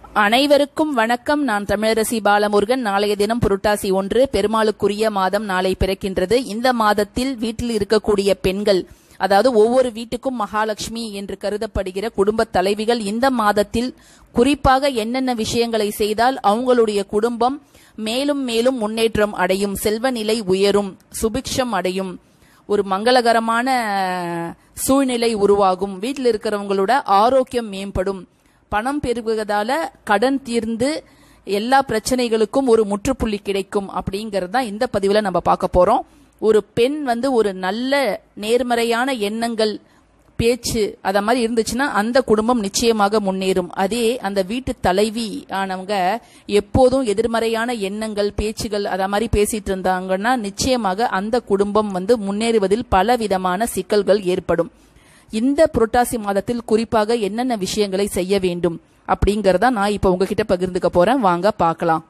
அனைவருக்கும் வணக்கம் நான் தமிழரசி பாலமுருகன் நாளைய தினம் புரட்டாசி ஒன்று பெருமாளுக்குரிய மாதம் நாளை பிறக்கின்றது இந்த மாதத்தில் வீட்டில் இருக்கக்கூடிய பெண்கள் அதாவது ஒவ்வொரு வீட்டுக்கும் மகாலட்சுமி என்று கருதப்படுகிற குடும்ப தலைவிகள் இந்த மாதத்தில் குறிப்பாக என்னென்ன விஷயங்களை செய்தால் அவங்களுடைய குடும்பம் மேலும் மேலும் முன்னேற்றம் அடையும் செல்வ நிலை உயரும் சுபிக்ஷம் அடையும் ஒரு மங்களகரமான சூழ்நிலை உருவாகும் வீட்டில் இருக்கிறவங்களோட ஆரோக்கியம் மேம்படும் பணம் பெருகுவதால கடன் தீர்ந்து எல்லா பிரச்சனைகளுக்கும் ஒரு முற்றுப்புள்ளி கிடைக்கும் அப்படிங்கறது தான் இந்த பதிவுல நம்ம பார்க்க போறோம் ஒரு பெண் வந்து ஒரு நல்ல நேர்மறையான எண்ணங்கள் பேச்சு அத மாதிரி இருந்துச்சுன்னா அந்த குடும்பம் நிச்சயமாக முன்னேறும் அதே அந்த வீட்டு தலைவி ஆனவங்க எப்போதும் எதிர்மறையான எண்ணங்கள் பேச்சுகள் அத மாதிரி பேசிட்டு இருந்தாங்கன்னா நிச்சயமாக அந்த குடும்பம் வந்து முன்னேறுவதில் பல விதமான சிக்கல்கள் ஏற்படும் இந்த புரட்டாசி மாதத்தில் குறிப்பாக என்னென்ன விஷயங்களை செய்ய வேண்டும் அப்படிங்கறத நான் இப்ப உங்ககிட்ட பகிர்ந்துக்க போறேன் வாங்க பார்க்கலாம்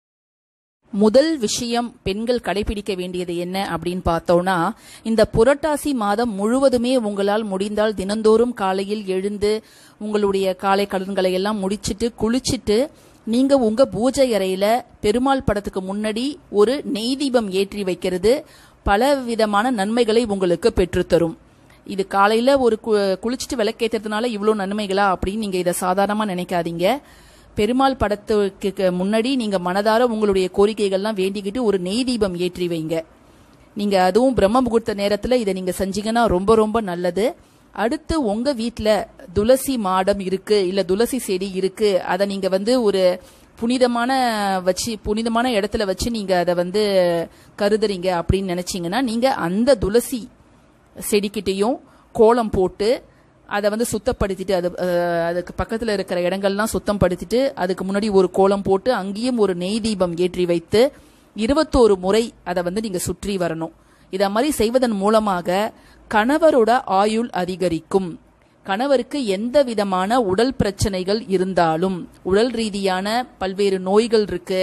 முதல் விஷயம் பெண்கள் கடைபிடிக்க வேண்டியது என்ன அப்படின்னு பார்த்தோம்னா இந்த புரட்டாசி மாதம் முழுவதுமே உங்களால் முடிந்தால் தினந்தோறும் காலையில் எழுந்து உங்களுடைய காலை கடன்களை எல்லாம் முடிச்சிட்டு குளிச்சிட்டு நீங்க உங்க பூஜை அறையில பெருமாள் படத்துக்கு முன்னாடி ஒரு நெய் தீபம் ஏற்றி வைக்கிறது பல விதமான நன்மைகளை உங்களுக்கு பெற்றுத்தரும் இது காலையில ஒரு கு- குளிச்சுட்டு விளக்கேத்துறதுனால இவ்வளோ நன்மைகளா அப்படின்னு நீங்க இதை சாதாரணமா நினைக்காதீங்க பெருமாள் படத்துக்கு க- முன்னாடி நீங்க மனதார உங்களுடைய கோரிக்கைகள்லாம் வேண்டிக்கிட்டு ஒரு நெய் தீபம் ஏற்றி வைங்க நீங்க அதுவும் பிரம்ம முகூர்த்த நேரத்துல இதை நீங்க செஞ்சீங்கன்னா ரொம்ப ரொம்ப நல்லது அடுத்து உங்க வீட்ல துளசி மாடம் இருக்கு இல்ல துளசி செடி இருக்கு அதை நீங்க வந்து ஒரு புனிதமான வச்சு புனிதமான இடத்துல வச்சு நீங்க அதை வந்து கருதுறீங்க அப்படின்னு நினைச்சீங்கன்னா நீங்க அந்த துளசி செடிக்கிட்டையும் கோலம் போட்டு அதை வந்து சுத்தப்படுத்திட்டு அது அஹ், அதுக்கு பக்கத்துல இருக்கிற இடங்கள்லாம் சுத்தம் படுத்திட்டு அதுக்கு முன்னாடி ஒரு கோலம் போட்டு அங்கேயும் ஒரு நெய் தீபம் ஏற்றி வைத்து இருபத்தோரு முறை அதை வந்து நீங்க சுற்றி வரணும் இத மாதிரி செய்வதன் மூலமாக கணவரோட ஆயுள் அதிகரிக்கும் கணவருக்கு எந்த விதமான உடல் பிரச்சனைகள் இருந்தாலும் உடல் ரீதியான பல்வேறு நோய்கள் இருக்கு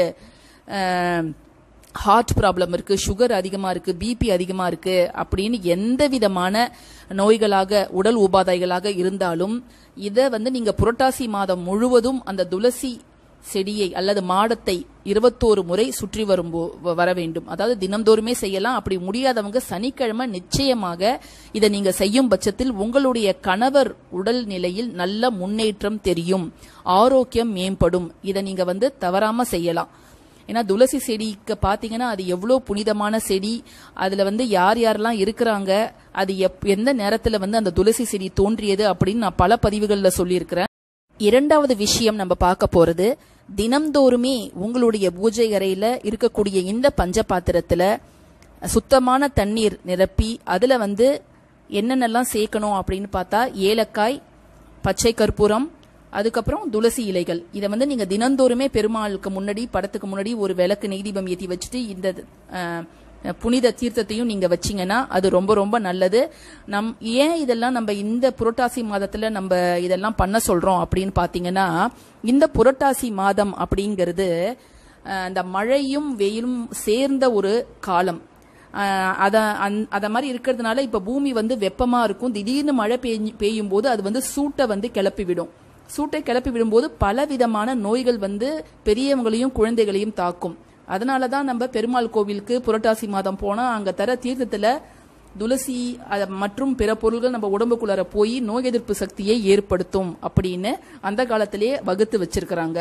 அஹ், ஹார்ட் ப்ராப்ளம் இருக்கு சுகர் அதிகமா இருக்கு பிபி அதிகமா இருக்கு அப்படின்னு எந்த விதமான நோய்களாக உடல் உபாதைகளாக இருந்தாலும் இதை வந்து நீங்க புரட்டாசி மாதம் முழுவதும் அந்த துளசி செடியை அல்லது மாடத்தை இருபத்தோரு முறை சுற்றி வரும் வர வேண்டும் அதாவது தினம்தோறுமே செய்யலாம் அப்படி முடியாதவங்க சனிக்கிழமை நிச்சயமாக இதை நீங்க செய்யும் பட்சத்தில் உங்களுடைய கணவர் உடல் நிலையில் நல்ல முன்னேற்றம் தெரியும் ஆரோக்கியம் மேம்படும் இதை நீங்க வந்து தவறாம செய்யலாம் ஏன்னா துளசி செடிக்கு பாத்தீங்கன்னா அது எவ்வளவு புனிதமான செடி அதுல வந்து யார் யாரெல்லாம் இருக்கிறாங்க அது எப் எந்த நேரத்துல வந்து அந்த துளசி செடி தோன்றியது அப்படின்னு நான் பல பதிவுகள்ல சொல்லியிருக்கிறேன் இரண்டாவது விஷயம் நம்ம பார்க்க போறது தினம்தோறுமே உங்களுடைய பூஜை அறையில இருக்கக்கூடிய இந்த பஞ்ச பாத்திரத்துல சுத்தமான தண்ணீர் நிரப்பி அதுல வந்து என்னென்னலாம் சேர்க்கணும் அப்படின்னு பார்த்தா ஏலக்காய் பச்சை கற்பூரம் அதுக்கப்புறம் துளசி இலைகள் இதை வந்து நீங்க தினந்தோறுமே பெருமாளுக்கு முன்னாடி படத்துக்கு முன்னாடி ஒரு விளக்கு நெய் தீபம் ஏற்றி வச்சுட்டு இந்த அஹ், புனித தீர்த்தத்தையும் நீங்க வச்சீங்கன்னா அது ரொம்ப ரொம்ப நல்லது நம் ஏன் இதெல்லாம் நம்ம இந்த புரட்டாசி மாதத்துல நம்ம இதெல்லாம் பண்ண சொல்றோம் அப்படின்னு பாத்தீங்கன்னா இந்த புரட்டாசி மாதம் அப்படிங்கிறது அஹ், அந்த மழையும் வெயிலும் சேர்ந்த ஒரு காலம் ஆஹ் அத அந்த- அத மாதிரி இருக்கிறதுனால இப்ப பூமி வந்து வெப்பமா இருக்கும் திடீர்னு மழை பெய்ஞ்சு பெய்யும் போது அது வந்து சூட்டை வந்து கிளப்பி விடும் சூட்டை கிளப்பி விடும்போது பல விதமான நோய்கள் வந்து பெரியவங்களையும் குழந்தைகளையும் தாக்கும் அதனால தான் நம்ம பெருமாள் கோவிலுக்கு புரட்டாசி மாதம் போனா அங்க தர தீர்த்தத்துல துளசி அத- மற்றும் பிற பொருள்கள் நம்ம உடம்புக்குள்ளார போய் நோய் எதிர்ப்பு சக்தியை ஏற்படுத்தும் அப்படின்னு அந்த காலத்திலேயே வகுத்து வச்சிருக்கிறாங்க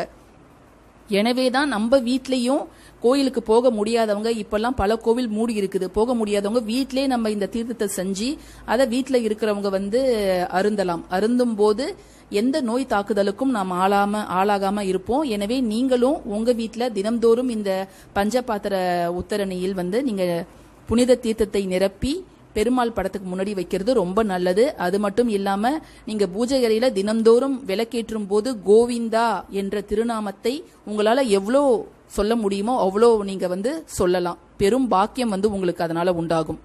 எனவே தான் நம்ம வீட்லயும் கோயிலுக்கு போக முடியாதவங்க இப்பெல்லாம் பல கோவில் மூடி இருக்குது போக முடியாதவங்க வீட்டிலே நம்ம இந்த தீர்த்தத்தை செஞ்சு அதை வீட்டில் இருக்கிறவங்க வந்து அருந்தலாம் அருந்தும் போது எந்த நோய் தாக்குதலுக்கும் நாம் ஆளாம ஆளாகாம இருப்போம் எனவே நீங்களும் உங்க வீட்டில் தினம்தோறும் இந்த பஞ்சபாத்திர உத்தரணியில் வந்து நீங்க புனித தீர்த்தத்தை நிரப்பி பெருமாள் படத்துக்கு முன்னாடி வைக்கிறது ரொம்ப நல்லது அது மட்டும் இல்லாம நீங்க பூஜை அறையில தினந்தோறும் விளக்கேற்றும் போது கோவிந்தா என்ற திருநாமத்தை உங்களால எவ்வளோ சொல்ல முடியுமோ அவ்வளோ நீங்க வந்து சொல்லலாம் பெரும் பாக்கியம் வந்து உங்களுக்கு அதனால உண்டாகும்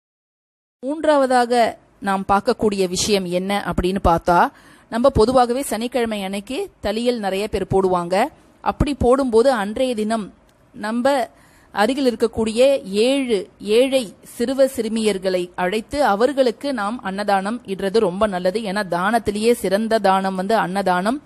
மூன்றாவதாக நாம் பார்க்கக்கூடிய விஷயம் என்ன அப்படின்னு பார்த்தா நம்ம பொதுவாகவே சனிக்கிழமை அன்னைக்கு தலியல் நிறைய பேர் போடுவாங்க அப்படி போடும்போது அன்றைய தினம் நம்ம அருகில் இருக்கக்கூடிய ஏழு ஏழை சிறுவ சிறுமியர்களை அழைத்து அவர்களுக்கு நாம் அன்னதானம் இடுறது ரொம்ப நல்லது ஏன்னா தானத்திலேயே சிறந்த தானம் வந்து அன்னதானம்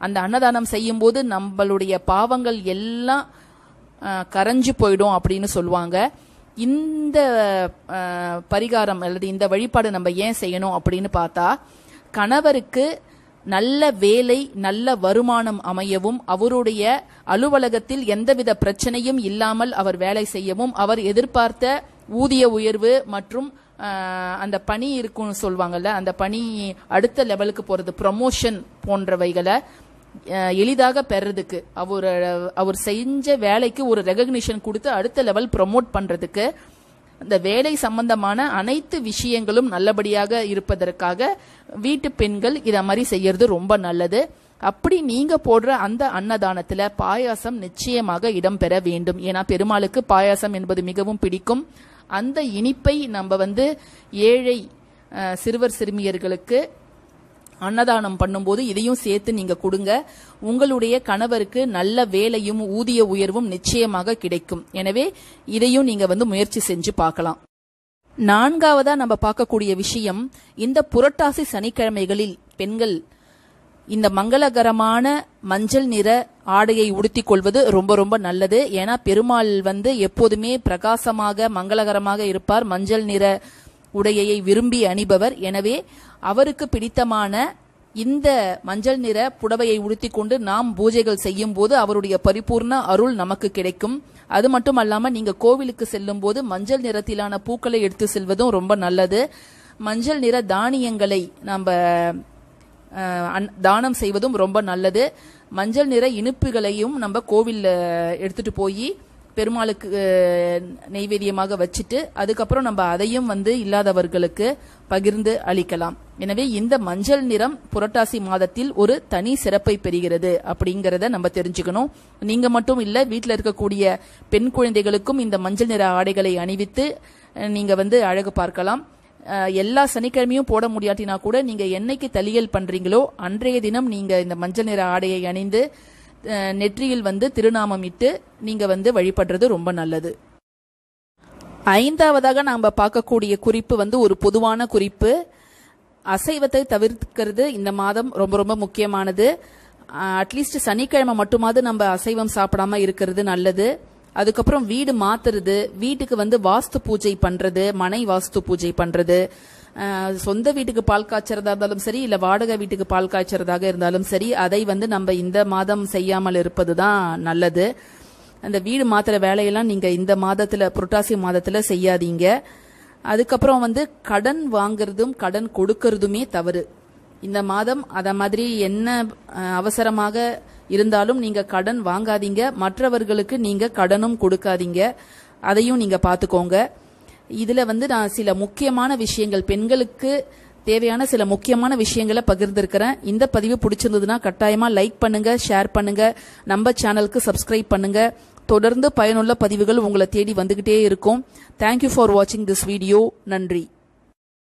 அந்த அன்னதானம் செய்யும்போது நம்மளுடைய பாவங்கள் எல்லாம் அஹ், கரைஞ்சு போயிடும் அப்படின்னு சொல்லுவாங்க இந்த அஹ், பரிகாரம் அல்லது இந்த வழிபாடு நம்ம ஏன் செய்யணும் அப்படின்னு பார்த்தா கணவருக்கு நல்ல வேலை நல்ல வருமானம் அமையவும் அவருடைய அலுவலகத்தில் எந்தவித பிரச்சனையும் இல்லாமல் அவர் வேலை செய்யவும் அவர் எதிர்பார்த்த ஊதிய உயர்வு மற்றும் அஹ், அந்த பணி இருக்கும்னு சொல்லுவாங்கல்ல அந்த பணி அடுத்த லெவலுக்கு போறது ப்ரமோஷன் போன்றவைகளை அஹ், எளிதாக பெறதுக்கு அவர் அவர் செஞ்ச வேலைக்கு ஒரு ரெகக்னிஷன் கொடுத்து அடுத்த லெவல் ப்ரமோட் பண்றதுக்கு இந்த வேலை சம்பந்தமான அனைத்து விஷயங்களும் நல்லபடியாக இருப்பதற்காக வீட்டு பெண்கள் இத மாதிரி செய்யறது ரொம்ப நல்லது அப்படி நீங்க போடுற அந்த அன்னதானத்துல பாயாசம் நிச்சயமாக இடம்பெற வேண்டும் ஏன்னா பெருமாளுக்கு பாயாசம் என்பது மிகவும் பிடிக்கும் அந்த இனிப்பை நம்ம வந்து ஏழை அஹ், சிறுவர் சிறுமியர்களுக்கு அன்னதானம் பண்ணும்போது இதையும் சேர்த்து நீங்க கொடுங்க உங்களுடைய கணவருக்கு நல்ல வேலையும் ஊதிய உயர்வும் நிச்சயமாக கிடைக்கும் எனவே இதையும் நீங்க வந்து முயற்சி செஞ்சு பார்க்கலாம் நான்காவதா நம்ம பார்க்கக்கூடிய விஷயம் இந்த புரட்டாசி சனிக்கிழமைகளில் பெண்கள் இந்த மங்களகரமான மஞ்சள் நிற ஆடையை உடுத்திக் கொள்வது ரொம்ப ரொம்ப நல்லது ஏன்னா பெருமாள் வந்து எப்போதுமே பிரகாசமாக மங்களகரமாக இருப்பார் மஞ்சள் நிற உடையை விரும்பி அணிபவர் எனவே அவருக்கு பிடித்தமான இந்த மஞ்சள் நிற புடவையை உடுத்திக் கொண்டு நாம் பூஜைகள் செய்யும் போது அவருடைய பரிபூர்ண அருள் நமக்கு கிடைக்கும் அது மட்டும் அல்லாம நீங்க கோவிலுக்கு செல்லும் போது மஞ்சள் நிறத்திலான பூக்களை எடுத்து செல்வதும் ரொம்ப நல்லது மஞ்சள் நிற தானியங்களை நம்ம அஹ், அன்- தானம் செய்வதும் ரொம்ப நல்லது மஞ்சள் நிற இனிப்புகளையும் நம்ம கோவில்ல எடுத்துட்டு போய் பெருமாளுக்கு அஹ், நெய்வேத்தியமாக வச்சுட்டு அதுக்கப்புறம் நம்ம அதையும் வந்து இல்லாதவர்களுக்கு பகிர்ந்து அளிக்கலாம் எனவே இந்த மஞ்சள் நிறம் புரட்டாசி மாதத்தில் ஒரு தனி சிறப்பை பெறுகிறது அப்படிங்கறத நம்ம தெரிஞ்சுக்கணும் நீங்க மட்டும் இல்ல வீட்டில் இருக்கக்கூடிய பெண் குழந்தைகளுக்கும் இந்த மஞ்சள் நிற ஆடைகளை அணிவித்து அஹ், நீங்க வந்து அழகு பார்க்கலாம் அஹ், எல்லா சனிக்கிழமையும் போட முடியாட்டினா கூட நீங்க என்னைக்கு தலியல் பண்றீங்களோ அன்றைய தினம் நீங்க இந்த மஞ்சள் நிற ஆடையை அணிந்து அஹ், நெற்றியில் வந்து திருநாமம் இட்டு நீங்க வந்து வழிபடுறது ரொம்ப நல்லது ஐந்தாவதாக நாம பார்க்கக்கூடிய குறிப்பு வந்து ஒரு பொதுவான குறிப்பு அசைவத்தை தவிர்க்கிறது இந்த மாதம் ரொம்ப ரொம்ப முக்கியமானது அட்லீஸ்ட் சனிக்கிழமை மட்டுமாவது நம்ம அசைவம் சாப்பிடாம இருக்கிறது நல்லது அதுக்கப்புறம் வீடு மாத்துறது வீட்டுக்கு வந்து வாஸ்து பூஜை பண்றது மனை வாஸ்து பூஜை பண்றது அஹ், சொந்த வீட்டுக்கு பால் காய்ச்சறதா இருந்தாலும் சரி இல்ல வாடகை வீட்டுக்கு பால் காய்ச்சறதாக இருந்தாலும் சரி அதை வந்து நம்ம இந்த மாதம் செய்யாமல் இருப்பது தான் நல்லது அந்த வீடு மாத்துற வேலையெல்லாம் நீங்க இந்த மாதத்துல புரட்டாசி மாதத்துல செய்யாதீங்க அதுக்கப்புறம் வந்து கடன் வாங்குறதும் கடன் கொடுக்கறதுமே தவறு இந்த மாதம் அத மாதிரி என்ன அஹ், அவசரமாக இருந்தாலும் நீங்க கடன் வாங்காதீங்க மற்றவர்களுக்கு நீங்க கடனும் கொடுக்காதீங்க அதையும் நீங்க பாத்துக்கோங்க இதுல வந்து நான் சில முக்கியமான விஷயங்கள் பெண்களுக்கு தேவையான சில முக்கியமான விஷயங்களை பகிர்ந்திருக்கிறேன் இந்த பதிவு பிடிச்சிருந்ததுன்னா கட்டாயமா லைக் பண்ணுங்க ஷேர் பண்ணுங்க நம்ம சேனலுக்கு சப்ஸ்கிரைப் பண்ணுங்க தொடர்ந்து பயனுள்ள பதிவுகள் உங்களை தேடி வந்துகிட்டே இருக்கும் தேங்க்யூ ஃபார் வாட்சிங் திஸ் வீடியோ நன்றி